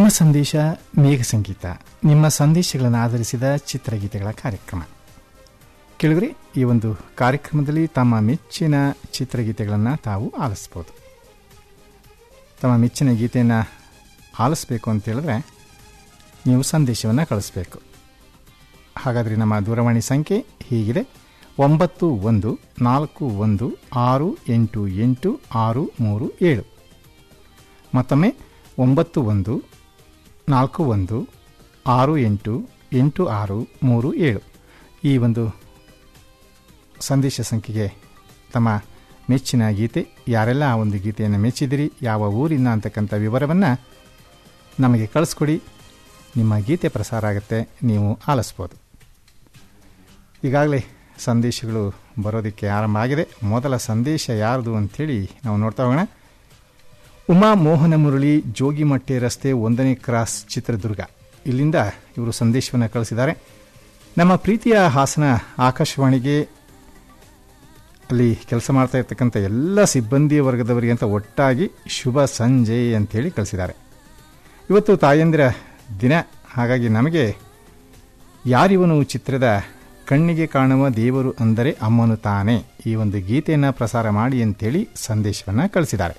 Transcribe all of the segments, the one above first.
ಸಂದೇಶ ಮೇಘ ಸಂಗೀತ ನಿಮ್ಮ ಸಂದೇಶಗಳನ್ನು ಆಧರಿಸಿದ ಚಿತ್ರಗೀತೆಗಳ ಕಾರ್ಯಕ್ರಮ ಕೆಳಗರೆ ಈ ಒಂದು ಕಾರ್ಯಕ್ರಮದಲ್ಲಿ ತಮ್ಮ ಮೆಚ್ಚಿನ ಚಿತ್ರಗೀತೆಗಳನ್ನು ತಾವು ಆಲಿಸ್ಬೋದು ತಮ್ಮ ಮೆಚ್ಚಿನ ಗೀತೆಯನ್ನು ಆಲಿಸ್ಬೇಕು ಅಂತ ಹೇಳಿದ್ರೆ ನೀವು ಸಂದೇಶವನ್ನು ಕಳಿಸ್ಬೇಕು ಹಾಗಾದರೆ ನಮ್ಮ ದೂರವಾಣಿ ಸಂಖ್ಯೆ ಹೀಗಿದೆ ಒಂಬತ್ತು ಒಂದು ನಾಲ್ಕು ಒಂದು ಆರು ಎಂಟು ಎಂಟು ಆರು ಮೂರು ಏಳು ಮತ್ತೊಮ್ಮೆ ಒಂಬತ್ತು ಒಂದು ನಾಲ್ಕು ಒಂದು ಆರು ಎಂಟು ಎಂಟು ಆರು ಮೂರು ಏಳು ಈ ಒಂದು ಸಂದೇಶ ಸಂಖ್ಯೆಗೆ ತಮ್ಮ ಮೆಚ್ಚಿನ ಗೀತೆ ಯಾರೆಲ್ಲ ಆ ಒಂದು ಗೀತೆಯನ್ನು ಮೆಚ್ಚಿದಿರಿ ಯಾವ ಊರಿನ ಅಂತಕ್ಕಂಥ ವಿವರವನ್ನು ನಮಗೆ ಕಳಿಸ್ಕೊಡಿ ನಿಮ್ಮ ಗೀತೆ ಪ್ರಸಾರ ಆಗುತ್ತೆ ನೀವು ಆಲಿಸ್ಬೋದು ಈಗಾಗಲೇ ಸಂದೇಶಗಳು ಬರೋದಕ್ಕೆ ಆರಂಭ ಆಗಿದೆ ಮೊದಲ ಸಂದೇಶ ಯಾರ್ದು ಅಂಥೇಳಿ ನಾವು ನೋಡ್ತಾ ಹೋಗೋಣ ಉಮಾ ಮೋಹನ ಮುರಳಿ ಜೋಗಿಮಟ್ಟೆ ರಸ್ತೆ ಒಂದನೇ ಕ್ರಾಸ್ ಚಿತ್ರದುರ್ಗ ಇಲ್ಲಿಂದ ಇವರು ಸಂದೇಶವನ್ನು ಕಳಿಸಿದ್ದಾರೆ ನಮ್ಮ ಪ್ರೀತಿಯ ಹಾಸನ ಆಕಾಶವಾಣಿಗೆ ಅಲ್ಲಿ ಕೆಲಸ ಮಾಡ್ತಾ ಇರ್ತಕ್ಕಂಥ ಎಲ್ಲ ಸಿಬ್ಬಂದಿ ವರ್ಗದವರಿಗೆ ಅಂತ ಒಟ್ಟಾಗಿ ಶುಭ ಸಂಜೆ ಅಂತೇಳಿ ಕಳಿಸಿದ್ದಾರೆ ಇವತ್ತು ತಾಯಂದಿರ ದಿನ ಹಾಗಾಗಿ ನಮಗೆ ಯಾರಿವನು ಚಿತ್ರದ ಕಣ್ಣಿಗೆ ಕಾಣುವ ದೇವರು ಅಂದರೆ ಅಮ್ಮನು ತಾನೇ ಈ ಒಂದು ಗೀತೆಯನ್ನು ಪ್ರಸಾರ ಮಾಡಿ ಅಂತೇಳಿ ಸಂದೇಶವನ್ನು ಕಳಿಸಿದ್ದಾರೆ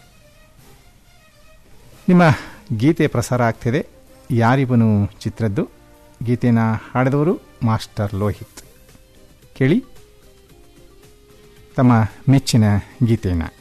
ನಿಮ್ಮ ಗೀತೆ ಪ್ರಸಾರ ಆಗ್ತಿದೆ ಯಾರಿವನು ಚಿತ್ರದ್ದು ಗೀತೆಯನ್ನು ಹಾಡಿದವರು ಮಾಸ್ಟರ್ ಲೋಹಿತ್ ಕೇಳಿ ತಮ್ಮ ಮೆಚ್ಚಿನ ಗೀತೆಯನ್ನು